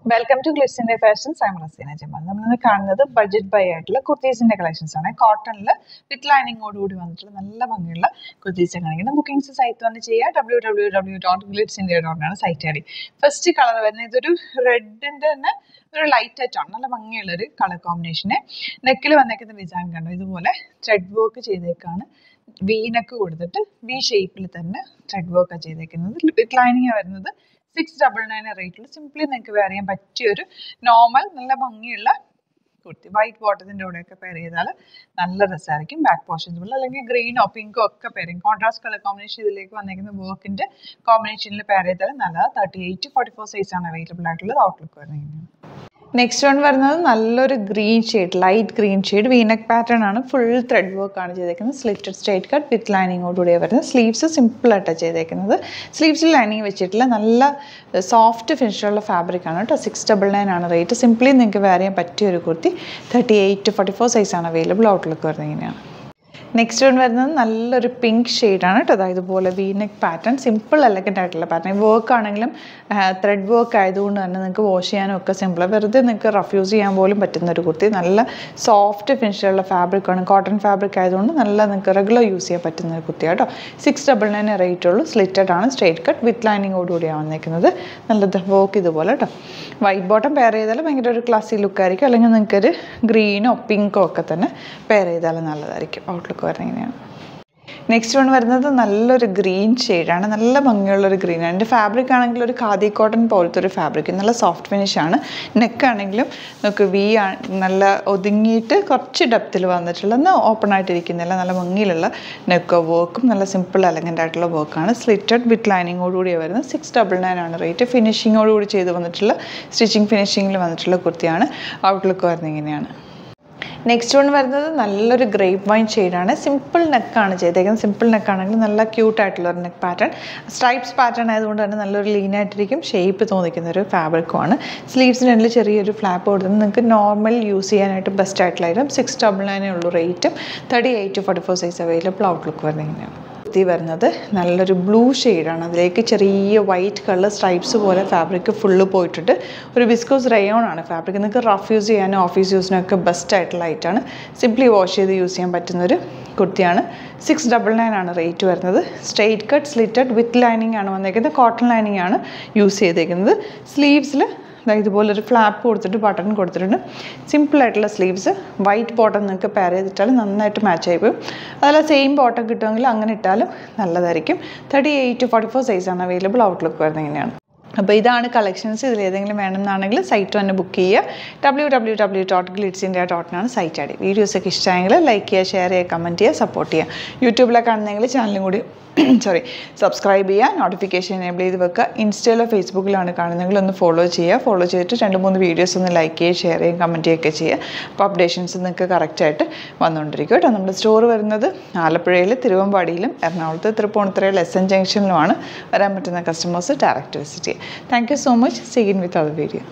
welcome to ഗ്ലിറ്റ്സിന്റെ fashions I'm Raseena Jamal നമ്മളിന്ന് കാണുന്നത് ബഡ്ജറ്റ് ബൈ ആയിട്ടുള്ള കുർത്തീസിന്റെ കളക്ഷൻസ് ആണ് കോട്ടണിൽ വിത്ത് ലൈനിങ്ങോട് കൂടി വന്നിട്ടുള്ള നല്ല ഭംഗിയുള്ള കുർത്തീസ് കാണിക്കുന്നത് ബുക്കിംഗ്സ് സൈറ്റ് വന്ന് ചെയ്യുക W W W dot glitz India ഡോട്ടാണ് site I D first colour വരുന്നത് ഇതൊരു റെഡിന്റെ തന്നെ ഒരു ലൈറ്റ് ആയിട്ട് ആണ് നല്ല ഭംഗിയുള്ള ഒരു കളർ കോമ്പിനേഷന് നെക്കിൽ വന്നേക്കുന്ന ഡിസൈൻ കണ്ടോ ഇതുപോലെ ത്രെഡ് വർക്ക് ചെയ്തേക്കാണ് വീനക്ക് കൊടുത്തിട്ട് വി ഷേപ്പിൽ തന്നെ ത്രെഡ് വർക്ക് ചെയ്തേക്കുന്നത് വിത്ത് ലൈനിങ് വരുന്നത് സിക്സ് ഡബിൾ നയൻ റേറ്റിൽ സിംപ്ലി നിങ്ങൾക്ക് വെയർ ചെയ്യാൻ പറ്റിയ ഒരു നോർമൽ നല്ല ഭംഗിയുള്ള കുർത്തി വൈറ്റ് ബോട്ടത്തിൻ്റെ കൂടെയൊക്കെ പെയർ ചെയ്താൽ നല്ല രസമായിരിക്കും ബാക്ക് പോർഷൻസ് പോലെ അല്ലെങ്കിൽ ഗ്രീനോ പിങ്കോ ഒക്കെ പെയർ ചെയ്യും കോൺട്രാസ്റ്റ് കളർ കോമ്പിനേഷൻ ഇതിലേക്ക് വന്നിരിക്കുന്ന വർക്കിൻ്റെ കോമ്പിനേഷനിൽ പെയർ ചെയ്താൽ നല്ലത് thirty eight forty four size ആണ് അവൈലബിൾ ആയിട്ടുള്ളത് ഔട്ട്ലുക്ക് വരുന്നത് നെക്സ്റ്റ് വൺ വരുന്നത് നല്ലൊരു green shade light green shade V neck pattern ആണ് ഫുൾ ത്രെഡ് വർക്ക് ആണ് ചെയ്തേക്കുന്നത് സ്ലിറ്റഡ് സ്ട്രേറ്റ് കട്ട് വിത്ത് ലൈനിങ്ങോടുകൂടിയാണ് വരുന്നത് സ്ലീവ്സ് സിമ്പിളായിട്ടാണ് ചെയ്തേക്കുന്നത് സ്ലീവ്സിൽ ലൈനിങ് വെച്ചിട്ടില്ല നല്ല സോഫ്റ്റ് ഫിനിഷുള്ള ഫാബ്രിക് ആണ് കേട്ടോ സിക്സ് ഡബിൾ നയൻ ആണ് റേറ്റ് സിംപ്ലി നിങ്ങൾക്ക് വെയർ ചെയ്യാൻ പറ്റിയ ഒരു kurti thirty eight forty four സൈസാണ് അവൈലബിൾ ഔട്ട്ലുക്ക് വരുന്നത് ഇങ്ങനെയാണ് നെക്സ്റ്റ് വൺ വരുന്നത് നല്ലൊരു പിങ്ക് ഷെയ്ഡാണ് കേട്ടോ അതായത് ഇതുപോലെ വീനെക്ക് പാറ്റേൺ സിമ്പിൾ എലഗൻ്റ് ആയിട്ടുള്ള പാറ്റേൺ വർക്ക് ആണെങ്കിലും ത്രെഡ് വർക്ക് ആയതുകൊണ്ട് തന്നെ നിങ്ങൾക്ക് വാഷ് ചെയ്യാനും ഒക്കെ സിമ്പിൾ വെറുതെ നിങ്ങൾക്ക് റഫ് യൂസ് ചെയ്യാൻ പോലും പറ്റുന്ന ഒരു കുർത്തി നല്ല സോഫ്റ്റ് ഫിനിഷുള്ള ഫാബ്രിക് ആണ് കോട്ടൺ ഫാബ്രിക് ആയതുകൊണ്ട് നല്ല നിങ്ങൾക്ക് റെഗുലർ യൂസ് ചെയ്യാൻ പറ്റുന്ന ഒരു കുർത്തി കേട്ടോ സിക്സ് ഡബിൾ നയൻ റേറ്റ് ഉള്ളൂ സ്ലിറ്റഡ് ആണ് സ്ട്രേറ്റ് കട്ട് വിത്ത് ലൈനിങ്ങോടുകൂടിയാണ് വന്നേക്കുന്നത് നല്ല വർക്ക് ഇതുപോലെ കേട്ടോ വൈറ്റ് ബോട്ടം പെയർ ചെയ്താൽ ഭയങ്കര ഒരു ക്ലാസി ലുക്ക് ആയിരിക്കും അല്ലെങ്കിൽ നിങ്ങൾക്കൊരു ഗ്രീനോ പിങ്കോ ഒക്കെ തന്നെ പെയർ ചെയ്താൽ നല്ലതായിരിക്കും ഔട്ട്ലുക്ക് വരുന്നത് ഇങ്ങനെയാണ് നെക്സ്റ്റ് വൺ വരുന്നത് നല്ലൊരു ഗ്രീൻ ഷെയ്ഡാണ് നല്ല ഭംഗിയുള്ളൊരു ഗ്രീനാണ് എൻ്റെ ഫാബ്രിക് ആണെങ്കിൽ ഒരു ഖാദി കോട്ടൺ പോലത്തെ ഒരു ഫാബ്രിക് നല്ല സോഫ്റ്റ് ഫിനിഷ് ആണ് നെക്ക് ആണെങ്കിലും നമുക്ക് വി നല്ല ഒതുങ്ങിയിട്ട് കുറച്ച് ഡെപ്തിൽ വന്നിട്ടുള്ള എന്നാൽ ഓപ്പൺ ആയിട്ടിരിക്കുന്നില്ല നല്ല ഭംഗിയിലുള്ള നെക്ക് വർക്കും നല്ല സിമ്പിൾ എലഗൻ്റ് ആയിട്ടുള്ള വർക്കാണ് സ്ലിറ്റഡ് വിത്ത് ലൈനിങ്ങോടുകൂടി വരുന്നത് സിക്സ് ഡബിൾ നയൻ ആണ് റേറ്റ് ഫിനിഷിങ്ങോടുകൂടി ചെയ്ത് വന്നിട്ടുള്ള സ്റ്റിച്ചിങ് ഫിനിഷിങ്ങിൽ വന്നിട്ടുള്ള കുർത്തിയാണ് ഔട്ട്ലുക്ക് വരുന്നത് ഇങ്ങനെയാണ് നെക്സ്റ്റ് വൺ വരുന്നത് നല്ലൊരു ഗ്രേപ്പ് വൈൻ ഷെയ്ഡാണ് സിമ്പിൾ നെക്കാണ് ചെയ്തേക്കുന്നത് സിമ്പിൾ നെക്കാണെങ്കിൽ നല്ല ക്യൂട്ടായിട്ടുള്ള ഒരു നെക്ക് പാറ്റേൺ സ്ട്രൈപ്സ് പാറ്റേൺ ആയതുകൊണ്ട് തന്നെ നല്ലൊരു ലീൻ ആയിട്ടിരിക്കും ഷേപ്പ് തോന്നിക്കുന്ന ഒരു ഫാബ്രിക്കുമാണ് സ്ലീവ്സിനുള്ളിൽ ചെറിയൊരു ഫ്ലാപ്പ് കൊടുത്തത് നിങ്ങൾക്ക് നോർമൽ യൂസ് ചെയ്യാനായിട്ട് ബെസ്റ്റ് ആയിട്ടുള്ള ഐറ്റം സിക്സ് ഡബിൾ നയനേ ഉള്ളൂ റേറ്റും thirty eight forty four size available outlook വരുന്നത് ഇങ്ങനെയാണ് കുർത്തി വരുന്നത് നല്ലൊരു ബ്ലൂ ഷെയ്ഡാണ് അതിലേക്ക് ചെറിയ വൈറ്റ് കളർ സ്ട്രൈപ്സ് പോലെ ഫാബ്രിക് ഫുള്ള് പോയിട്ടിട്ട് ഒരു വിസ്കോസ് റയോൺ ആണ് ഫാബ്രിക് നിങ്ങൾക്ക് റഫ് യൂസ് ചെയ്യാനും ഓഫീസ് യൂസിനും ഒക്കെ ബെസ്റ്റ് ആയിട്ടുള്ള ഐറ്റാണ് സിംപ്ലി വാഷ് ചെയ്ത് യൂസ് ചെയ്യാൻ പറ്റുന്നൊരു കുർത്തിയാണ് സിക്സ് ഡബിൾ നയൻ ആണ് റേറ്റ് വരുന്നത് straight cut slitted with lining ആണ് വന്നേക്കുന്നത് കോട്ടൺ ലൈനിങ് ആണ് യൂസ് ചെയ്തേക്കുന്നത് സ്ലീവ്സിൽ ഇതുപോലെ ഒരു ഫ്ലാപ്പ് കൊടുത്തിട്ട് ബട്ടൺ കൊടുത്തിട്ടുണ്ട് സിമ്പിളായിട്ടുള്ള സ്ലീവ്സ് വൈറ്റ് ബോട്ടം നിങ്ങൾക്ക് പെയർ ചെയ്തിട്ടാൽ നന്നായിട്ട് മാച്ച് ആയി പോകും അതല്ല സെയിം ബോട്ടം കിട്ടുമെങ്കിൽ അങ്ങനെ ഇട്ടാലും നല്ലതായിരിക്കും തേർട്ടി എയ്റ്റ് ഫോർട്ടി ഫോർ സൈസാണ് അവൈലബിൾ ഔട്ട്ലുക്ക് വരുന്നത് ഇങ്ങനെയാണ് അപ്പോൾ ഇതാണ് കളക്ഷൻസ് ഇതിൽ ഏതെങ്കിലും വേണമെന്നാണെങ്കിൽ സൈറ്റ് തന്നെ ബുക്ക് ചെയ്യുക W W W dot glitz India ഡോട്ടിനാണ് സൈറ്റ് ഐ ഡി വീഡിയോസൊക്കെ ഇഷ്ടമായെങ്കിൽ ലൈക്ക് ചെയ്യുക ഷെയർ ചെയ്യുക കമൻറ്റ് ചെയ്യുക സപ്പോർട്ട് ചെയ്യുക യൂട്യൂബിലൊക്കെ കാണുന്നെങ്കിൽ ചാനലും കൂടി സോറി സബ്സ്ക്രൈബ് ചെയ്യുക നോട്ടിഫിക്കേഷൻ എനേബിൾ ചെയ്ത് വെക്കുക ഇൻസ്റ്റയിലോ ഫേസ്ബുക്കിലാണ് കാണുന്നതെങ്കിൽ ഒന്ന് ഫോളോ ചെയ്യുക ഫോളോ ചെയ്തിട്ട് രണ്ട് മൂന്ന് വീഡിയോസ് ഒന്ന് ലൈക്ക് ചെയ്യുക ഷെയർ ചെയ്യുക കമൻറ്റ് ചെയ്യുകയൊക്കെ ചെയ്യുക അപ്പോൾ അപ്ഡേഷൻസ് നിങ്ങൾക്ക് കറക്റ്റായിട്ട് വന്നുകൊണ്ടിരിക്കും കേട്ടോ നമ്മുടെ സ്റ്റോർ വരുന്നത് ആലപ്പുഴയിൽ തിരുവമ്പാടിയിലും എറണാകുളത്ത് തൃപ്പൂണിത്തുറയിൽ എസ് എൻ ജംഗ്ഷനിലുമാണ് വരാൻ പറ്റുന്ന കസ്റ്റമേഴ്സ് ഡയറക്റ്റ് വിസിറ്റ് ചെയ്യുക thank you so much seen with our video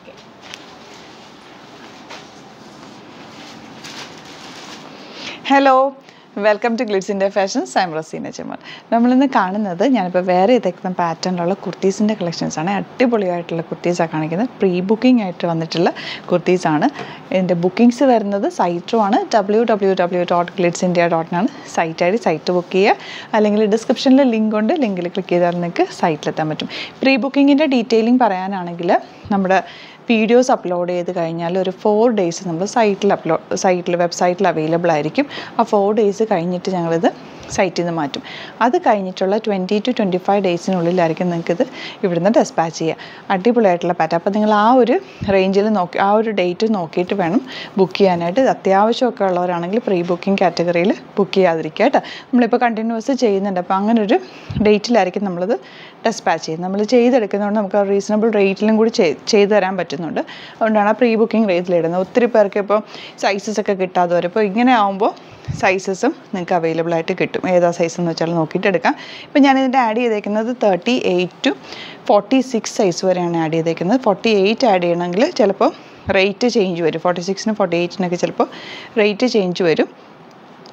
hello welcome to ഗ്ലിറ്റ്സിൻ്റെ ഫാഷൻസ് ഐം റസീന ചെമ്മൽ നമ്മളിന്ന് കാണുന്നത് ഞാനിപ്പോൾ വേറെ ഇതേക്കുന്ന പാറ്റേണിലുള്ള കുർത്തീസിൻ്റെ കളക്ഷൻസാണ് അടിപൊളിയായിട്ടുള്ള കുർത്തീസാണ് കാണിക്കുന്നത് പ്രീ ബുക്കിംഗ് ആയിട്ട് വന്നിട്ടുള്ള കുർത്തീസാണ് ഇതിൻ്റെ ബുക്കിംഗ്സ് വരുന്നത് സൈറ്റും ആണ് W W W dot glitz India ഡോട്ടിനാണ് സൈറ്റ് ആയിട്ട് സൈറ്റ് ബുക്ക് ചെയ്യുക അല്ലെങ്കിൽ ഡിസ്ക്രിപ്ഷനിൽ ലിങ്ക് ഉണ്ട് ലിങ്കിൽ ക്ലിക്ക് ചെയ്താൽ നിങ്ങൾക്ക് സൈറ്റിലെത്താൻ പറ്റും പ്രീ ബുക്കിങ്ങിൻ്റെ ഡീറ്റെയിലിംഗ് പറയാനാണെങ്കിൽ നമ്മുടെ വീഡിയോസ് അപ്ലോഡ് ചെയ്ത് കഴിഞ്ഞാൽ ഒരു ഫോർ ഡേയ്സ് നമ്മൾ സൈറ്റിൽ അപ്ലോഡ് സൈറ്റിൽ വെബ്സൈറ്റിൽ അവൈലബിൾ ആയിരിക്കും ആ ഫോർ ഡേയ്സ് കഴിഞ്ഞിട്ട് ഞങ്ങളിത് സൈറ്റിൽ നിന്ന് മാറ്റും അത് കഴിഞ്ഞിട്ടുള്ള ട്വൻറ്റി ടു ട്വൻറ്റി ഫൈവ് ഡേയ്സിനുള്ളിലായിരിക്കും നിങ്ങൾക്കിത് ഇവിടുന്ന് ഡെസ്പാച്ച് ചെയ്യുക അടിപൊളിയായിട്ടുള്ള പാറ്റ അപ്പോൾ നിങ്ങൾ ആ ഒരു റേഞ്ചിൽ നോക്കി ആ ഒരു ഡേറ്റ് നോക്കിയിട്ട് വേണം ബുക്ക് ചെയ്യാനായിട്ട് അത്യാവശ്യമൊക്കെ ഉള്ളവരാണെങ്കിൽ പ്രീ ബുക്കിംഗ് കാറ്റഗറിയിൽ ബുക്ക് ചെയ്യാതിരിക്കുക കേട്ടോ നമ്മളിപ്പോൾ കണ്ടിന്യൂസ് ചെയ്യുന്നുണ്ട് അപ്പോൾ അങ്ങനെ ഒരു ഡേറ്റിലായിരിക്കും നമ്മളത് ഡെസ്പാച്ച് ചെയ്യുന്നത് നമ്മൾ ചെയ്തെടുക്കുന്നതുകൊണ്ട് നമുക്ക് ആ റീസണബിൾ റേറ്റിലും കൂടി ചെയ്തു തരാൻ പറ്റുന്നുണ്ട് അതുകൊണ്ടാണ് ആ പ്രീ ബുക്കിംഗ് റേറ്റിലിടുന്നത് ഒത്തിരി പേർക്ക് ഇപ്പോൾ സൈസസ് ഒക്കെ കിട്ടാതെ വരും ഇപ്പോൾ ഇങ്ങനെ ആകുമ്പോൾ സൈസസും നിങ്ങൾക്ക് അവൈലബിൾ ആയിട്ട് കിട്ടും ഏതാ സൈസ് എന്ന് വെച്ചാൽ നോക്കിയിട്ട് എടുക്കാം ഇപ്പം ഞാനിതിൻ്റെ ആഡ് ചെയ്തേക്കുന്നത് thirty eight to forty six size വരെയാണ് ആഡ് ചെയ്തേക്കുന്നത് ഫോർട്ടി എയ്റ്റ് ആഡ് ചെയ്യണമെങ്കിൽ ചിലപ്പോൾ റേറ്റ് ചേഞ്ച് വരും ഫോർട്ടി സിക്സിനും ഫോർട്ടി എയ്റ്റിനൊക്കെ ചിലപ്പോൾ റേറ്റ് ചേഞ്ച് വരും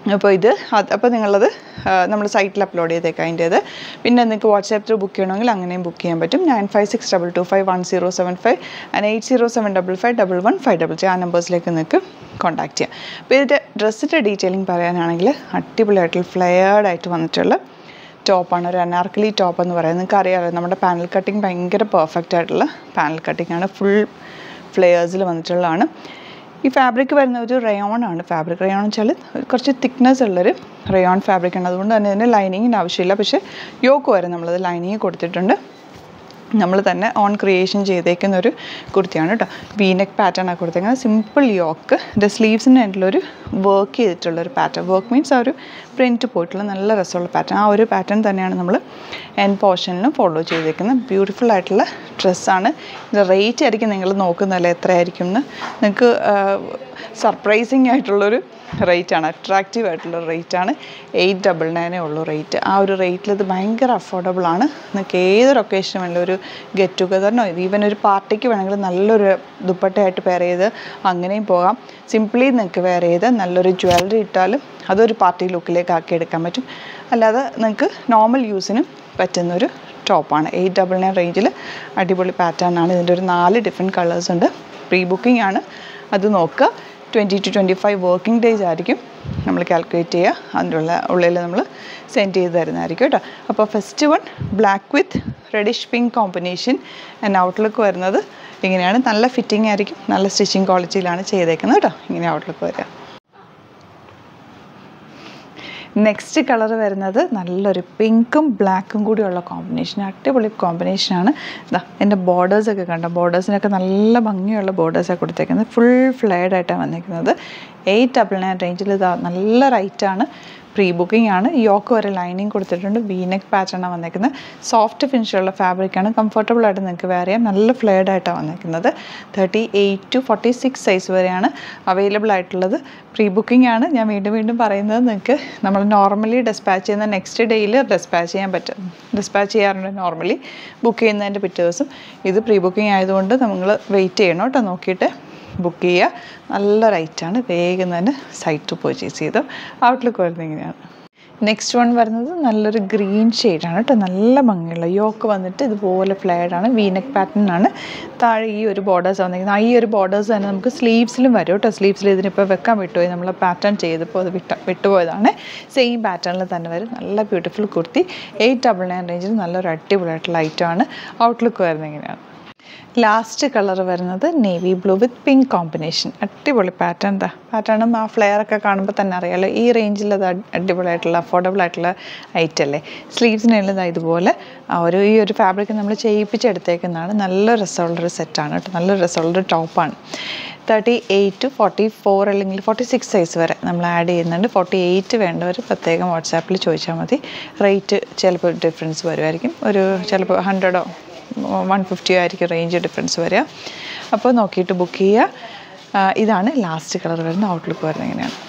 അപ്പോൾ ഇത് അത് അപ്പോൾ നിങ്ങളത് നമ്മൾ സൈറ്റിൽ അപ്ലോഡ് ചെയ്തേക്കാം അതിൻ്റേത് പിന്നെ നിങ്ങൾക്ക് വാട്സാപ്പ് ത്രൂ ബുക്ക് ചെയ്യണമെങ്കിൽ അങ്ങനെയും ബുക്ക് ചെയ്യാൻ പറ്റും nine five six double two five one zero seven five and eight zero seven double five double one five double three ആ നമ്പേഴ്സിലേക്ക് നിങ്ങൾക്ക് കോൺടാക്ട് ചെയ്യാം അപ്പോൾ ഇതിൻ്റെ ഡ്രസ്സിൻ്റെ ഡീറ്റെയിലിംഗ് പറയാനാണെങ്കിൽ അടിപൊളിയായിട്ടുള്ള ഫ്ലെയർഡ് ആയിട്ട് വന്നിട്ടുള്ള ടോപ്പാണ് ഒരു അനാർക്കലി ടോപ്പ് എന്ന് പറയുന്നത് നിങ്ങൾക്ക് അറിയാമല്ലോ നമ്മുടെ പാനൽ കട്ടിങ് ഭയങ്കര പെർഫെക്റ്റ് ആയിട്ടുള്ള പാനൽ കട്ടിംഗ് ആണ് ഫുൾ ഫ്ലെയേഴ്സിൽ വന്നിട്ടുള്ളതാണ് ഈ ഫാബ്രിക് വരുന്ന ഒരു റയോൺ ആണ് ഫാബ്രിക് റയോൺ വെച്ചാൽ കുറച്ച് തിക്നെസ് ഉള്ളൊരു റയോൺ ഫാബ്രിക് ആണ് അതുകൊണ്ട് തന്നെ ഇതിന് ലൈനിങ്ങിന് ആവശ്യമില്ല പക്ഷേ യോക്ക് വരെ നമ്മളത് ലൈനിങ് കൊടുത്തിട്ടുണ്ട് നമ്മൾ തന്നെ ഓൺ ക്രിയേഷൻ ചെയ്തേക്കുന്ന ഒരു കുർത്തിയാണ് കേട്ടോ വീനെക്ക് പാറ്റേൺ ആണ് കൊടുത്തേക്കുന്നത് സിമ്പിൾ യോക്ക് ഇത് സ്ലീവ്സിന് ഒരു വർക്ക് ചെയ്തിട്ടുള്ള ഒരു പാറ്റേൺ വർക്ക് മീൻസ് ആ ഒരു പ്രിൻറ്റ് പോയിട്ടുള്ള നല്ല രസമുള്ള പാറ്റേൺ ആ ഒരു പാറ്റേൺ തന്നെയാണ് നമ്മൾ എൻ പോർഷനിലും ഫോളോ ചെയ്തേക്കുന്നത് ബ്യൂട്ടിഫുൾ ആയിട്ടുള്ള ഡ്രസ്സാണ് ഇത് റേറ്റ് ആയിരിക്കും നിങ്ങൾ നോക്കുന്നതല്ലേ എത്രയായിരിക്കും എന്ന് നിങ്ങൾക്ക് സർപ്രൈസിങ് ആയിട്ടുള്ളൊരു റേറ്റാണ് അട്രാക്റ്റീവ് ആയിട്ടുള്ള റേറ്റാണ് എയ്റ്റ് ഡബിൾ നയനേ ഉള്ളൂ റേറ്റ് ആ ഒരു റേറ്റിൽ ഇത് ഭയങ്കര അഫോർഡബിൾ ആണ് നിങ്ങൾക്ക് ഏതൊരു ഒക്കേഷനും വേണമെങ്കിലും ഒരു ഗെറ്റ് ടുഗദറിനോ ഈവൻ ഒരു പാർട്ടിക്ക് വേണമെങ്കിൽ നല്ലൊരു ദുപ്പട്ടയായിട്ട് പെയർ ചെയ്ത് അങ്ങനെയും പോകാം സിംപ്ലി നിങ്ങൾക്ക് വെയർ ചെയ്ത് നല്ലൊരു ജ്വല്ലറി ഇട്ടാലും അതൊരു പാർട്ടി ലുക്കിലേക്ക് ആക്കി എടുക്കാൻ പറ്റും അല്ലാതെ നിങ്ങൾക്ക് നോർമൽ യൂസിനും പറ്റുന്നൊരു ടോപ്പാണ് എയ്റ്റ് ഡബിൾ നയൻ റേഞ്ചിൽ അടിപൊളി പാറ്റേൺ ആണ് ഇതിൻ്റെ ഒരു നാല് ഡിഫറെൻറ്റ് കളേഴ്സ് ഉണ്ട് പ്രീ ബുക്കിംഗ് ആണ് അത് നോക്കുക twenty two twenty five working days ആയിരിക്കും നമ്മൾ കാൽക്കുലേറ്റ് ചെയ്യുക അതിൻ്റെ ഉള്ള ഉള്ളിൽ നമ്മൾ സെൻഡ് ചെയ്ത് തരുന്നതായിരിക്കും കേട്ടോ അപ്പോൾ first one black with reddish pink combination and outlook വരുന്നത് ഇങ്ങനെയാണ് നല്ല ഫിറ്റിംഗ് ആയിരിക്കും നല്ല സ്റ്റിച്ചിങ് ക്വാളിറ്റിയിലാണ് ചെയ്തേക്കുന്നത് കേട്ടോ ഇങ്ങനെ ഔട്ട്ലുക്ക് വരിക നെക്സ്റ്റ് കളർ വരുന്നത് നല്ലൊരു പിങ്കും ബ്ലാക്കും കൂടിയുള്ള കോമ്പിനേഷൻ അടിപൊളി കോമ്പിനേഷനാണ് ഇതാ എൻ്റെ ബോർഡേഴ്സൊക്കെ കണ്ടോ ബോർഡേഴ്സിനൊക്കെ നല്ല ഭംഗിയുള്ള ബോർഡേഴ്സാണ് കൊടുത്തേക്കുന്നത് ഫുൾ ഫ്ലെയർഡ് ആയിട്ടാണ് വന്നിരിക്കുന്നത് എയ്റ്റ് ഡബിൾ നയൻ റേഞ്ചിൽ ഇതാ നല്ല റൈറ്റാണ് പ്രീ ബുക്കിംഗ് ആണ് യോക്ക് വരെ ലൈനിങ് കൊടുത്തിട്ടുണ്ട് വീനെക്ക് പാറ്റേണാണ് വന്നേക്കുന്നത് സോഫ്റ്റ് ഫിനിഷുള്ള ഫാബ്രിക്കാണ് കംഫർട്ടബിൾ ആയിട്ട് നിങ്ങൾക്ക് വെയർ ചെയ്യാം നല്ല ഫ്ലെയർഡ് ആയിട്ടാണ് വന്നേക്കുന്നത് thirty eight to forty six size വരെയാണ് അവൈലബിൾ ആയിട്ടുള്ളത് പ്രീ ബുക്കിംഗ് ആണ് ഞാൻ വീണ്ടും വീണ്ടും പറയുന്നത് നിങ്ങൾക്ക് നമ്മൾ നോർമലി ഡെസ്പാച്ച് ചെയ്യുന്ന നെക്സ്റ്റ് ഡേയിൽ ഡെസ്പാച്ച് ചെയ്യാൻ പറ്റും ഡെസ്പാച്ച് ചെയ്യാറുണ്ട് നോർമലി ബുക്ക് ചെയ്യുന്നതിൻ്റെ പിറ്റേ ദിവസം ഇത് പ്രീ ബുക്കിംഗ് ആയതുകൊണ്ട് നമ്മൾ വെയിറ്റ് ചെയ്യണം കേട്ടോ നോക്കിയിട്ട് ബുക്ക് ചെയ്യുക നല്ല റേറ്റാണ് വേഗം തന്നെ സൈറ്റ് പർച്ചേസ് ചെയ്തു ഔട്ട്ലുക്ക് വരുന്നത് ഇങ്ങനെയാണ് നെക്സ്റ്റ് വൺ വരുന്നത് നല്ലൊരു ഗ്രീൻ ഷെയ്ഡാണ് കേട്ടോ നല്ല ഭംഗിയുള്ള യോക്ക് വന്നിട്ട് ഇതുപോലെ ഫ്ലെയർഡ് ആണ് വീനെക്ക് പാറ്റേൺ ആണ് താഴെ ഈ ഒരു ബോർഡേഴ്സ് വന്നിരിക്കുന്നത് ഈ ഒരു ബോർഡേഴ്സ് തന്നെ നമുക്ക് സ്ലീവ്സിലും വരും കേട്ടോ സ്ലീവ്സിൽ ഇതിനിപ്പോൾ വെക്കാൻ വിട്ടുപോയി നമ്മൾ പാറ്റേൺ ചെയ്തപ്പോൾ അത് വിട്ട വിട്ടുപോയതാണ് സെയിം പാറ്റേണിൽ തന്നെ വരും നല്ല beautiful kurti eight double nine റേഞ്ചിൽ നല്ലൊരു അടിപൊളിയായിട്ടുള്ള ഐറ്റമാണ് ഔട്ട്ലുക്ക് വരുന്നത് ഇങ്ങനെയാണ് ലാസ്റ്റ് കളർ വരുന്നത് navy blue with pink combination അടിപൊളി പാറ്റേൺ എന്താ പാറ്റേണും ആ ഫ്ലെയർ ഒക്കെ കാണുമ്പോൾ തന്നെ അറിയാമല്ലോ ഈ റേഞ്ചിൽ അത് അടിപൊളിയായിട്ടുള്ള അഫോർഡബിൾ ആയിട്ടുള്ള ഐറ്റം അല്ലേ സ്ലീവ്സിനുള്ളത് ഇതുപോലെ ആ ഒരു ഈ ഒരു ഫാബ്രിക് നമ്മൾ ചെയ്യിപ്പിച്ചെടുത്തേക്കുന്നതാണ് നല്ല രസമുള്ളൊരു സെറ്റാണ് കേട്ടോ നല്ല രസമുള്ളൊരു ടോപ്പാണ് thirty eight to forty four അല്ലെങ്കിൽ ഫോർട്ടി സിക്സ് സൈസ് വരെ നമ്മൾ ആഡ് ചെയ്യുന്നുണ്ട് ഫോർട്ടി എയ്റ്റ് വേണ്ടവർ പ്രത്യേകം വാട്സാപ്പിൽ ചോദിച്ചാൽ മതി റേറ്റ് ചിലപ്പോൾ ഡിഫറൻസ് വരുമായിരിക്കും ഒരു ചിലപ്പോൾ ഹൺഡ്രഡോ വൺ ഫിഫ്റ്റിയോ ആയിരിക്കും റേഞ്ച് ഡിഫറൻസ് വരിക അപ്പോൾ നോക്കിയിട്ട് ബുക്ക് ചെയ്യുക ഇതാണ് ലാസ്റ്റ് കളർ വരുന്ന ഔട്ട്ലുക്ക് വരുന്നത് ഇങ്ങനെയാണ്